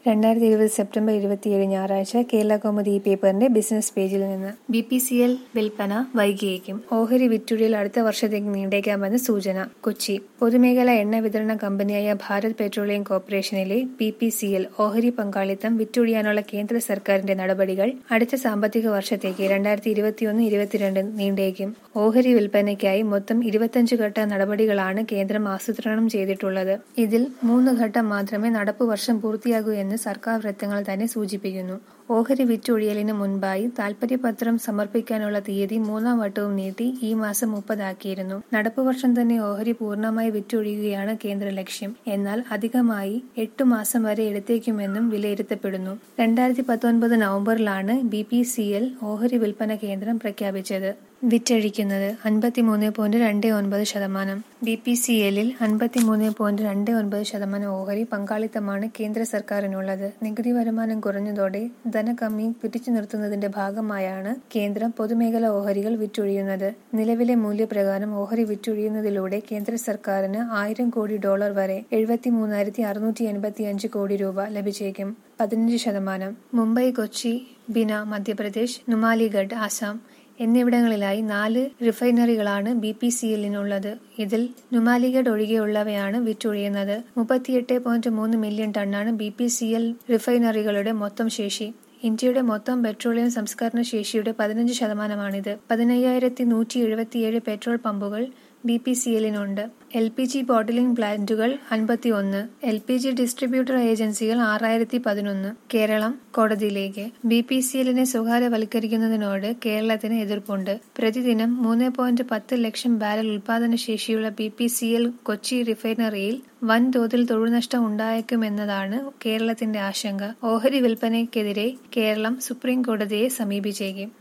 രണ്ടായിരത്തി ഇരുപത് സെപ്റ്റംബർ ഇരുപത്തിയേഴ് ഞായറാഴ്ച കേരള കൗമുദി ഈ പേപ്പറിന്റെ ബിസിനസ് പേജിൽ നിന്ന് ബി പി സി എൽ വിൽപ്പന വൈകിയേക്കും ഓഹരി വിറ്റുഴിയിൽ അടുത്ത വർഷത്തേക്ക് നീണ്ടേക്കാമെന്ന് സൂചന കൊച്ചി പൊതുമേഖലാ എണ്ണ വിതരണ കമ്പനിയായ ഭാരത് പെട്രോളിയം കോർപ്പറേഷനിലെ ബി പി സി എൽ ഓഹരി പങ്കാളിത്തം വിറ്റൊഴിയാനുള്ള കേന്ദ്ര സർക്കാരിന്റെ നടപടികൾ അടുത്ത സാമ്പത്തിക വർഷത്തേക്ക് രണ്ടായിരത്തി ഇരുപത്തിയൊന്ന് ഇരുപത്തിരണ്ട് നീണ്ടേക്കും ഓഹരി വിൽപ്പനയ്ക്കായി മൊത്തം ഇരുപത്തിയഞ്ച് ഘട്ട നടപടികളാണ് കേന്ദ്രം ആസൂത്രണം ചെയ്തിട്ടുള്ളത് ഇതിൽ മൂന്ന് ഘട്ടം മാത്രമേ നടപ്പു വർഷം പൂർത്തിയാകൂ എന്ന് സർക്കാർ വൃത്തങ്ങൾ തന്നെ സൂചിപ്പിക്കുന്നു ഓഹരി വിറ്റൊഴിയലിന് മുൻപായി താൽപര്യപത്രം സമർപ്പിക്കാനുള്ള തീയതി മൂന്നാം വട്ടവും നീട്ടി ഈ മാസം മുപ്പതാക്കിയിരുന്നു നടപ്പു വർഷം തന്നെ ഓഹരി പൂർണ്ണമായി വിറ്റൊഴിയുകയാണ് കേന്ദ്ര ലക്ഷ്യം എന്നാൽ അധികമായി എട്ടു മാസം വരെ എടുത്തേക്കുമെന്നും വിലയിരുത്തപ്പെടുന്നു രണ്ടായിരത്തി പത്തൊൻപത് നവംബറിലാണ് ബി പി സി എൽ ഓഹരി വിൽപ്പന കേന്ദ്രം പ്രഖ്യാപിച്ചത് വിറ്റഴിക്കുന്നത് അൻപത്തിമൂന്ന് പോയിന്റ് രണ്ട് ഒൻപത് ശതമാനം ബി പി സി എല്ലിൽ അൻപത്തിമൂന്ന് പോയിന്റ് രണ്ട് ഒൻപത് ശതമാനം ഓഹരി പങ്കാളിത്തമാണ് കേന്ദ്ര സർക്കാരിനുള്ളത് നികുതി വരുമാനം കുറഞ്ഞതോടെ ധനകമ്മി പിടിച്ചു നിർത്തുന്നതിന്റെ ഭാഗമായാണ് കേന്ദ്രം പൊതുമേഖലാ ഓഹരികൾ വിറ്റൊഴിയുന്നത് നിലവിലെ മൂല്യപ്രകാരം ഓഹരി വിറ്റൊഴിയുന്നതിലൂടെ കേന്ദ്ര സർക്കാരിന് ആയിരം കോടി ഡോളർ വരെ എഴുപത്തി മൂന്നായിരത്തി അറുന്നൂറ്റി എൺപത്തി അഞ്ച് കോടി രൂപ ലഭിച്ചേക്കും പതിനഞ്ച് ശതമാനം മുംബൈ കൊച്ചി ബിന മധ്യപ്രദേശ് നുമാലിഗഡ് ആസാം എന്നിവിടങ്ങളിലായി നാല് റിഫൈനറികളാണ് ബി പി സി എല്ലിനുള്ളത് ഇതിൽ നുമാലിഗഡ് ഒഴികെയുള്ളവയാണ് വിറ്റൊഴിയുന്നത് മുപ്പത്തിയെട്ട് പോയിന്റ് മൂന്ന് മില്യൺ ടണ്ണാണ് ബി പി സി എൽ റിഫൈനറികളുടെ മൊത്തം ശേഷി ഇന്ത്യയുടെ മൊത്തം പെട്രോളിയം സംസ്കരണ ശേഷിയുടെ പതിനഞ്ച് ശതമാനമാണിത് പതിനയ്യായിരത്തി നൂറ്റി എഴുപത്തിയേഴ് പെട്രോൾ പമ്പുകൾ ബി പി സി എല്ലിനുണ്ട് എൽ പി ജി ബോട്ടിലിംഗ് പ്ലാന്റുകൾ അൻപത്തി ഒന്ന് എൽ പി ജി ഡിസ്ട്രിബ്യൂട്ടർ ഏജൻസികൾ ആറായിരത്തി പതിനൊന്ന് കേരളം കോടതിയിലേക്ക് ബി പി സി എല്ലിനെ സ്വകാര്യവൽക്കരിക്കുന്നതിനോട് കേരളത്തിന് എതിർപ്പുണ്ട് പ്രതിദിനം മൂന്ന് പോയിന്റ് പത്ത് ലക്ഷം ബാരൽ ഉൽപാദന ശേഷിയുള്ള B P C L Kochi റിഫൈനറിയിൽ വൻതോതിൽ തൊഴിൽനഷ്ടം ഉണ്ടായേക്കുമെന്നതാണ് കേരളത്തിന്റെ ആശങ്ക ഓഹരി വിൽപ്പനയ്ക്കെതിരെ കേരളം സുപ്രീം കോടതിയെ സമീപിച്ചേക്കും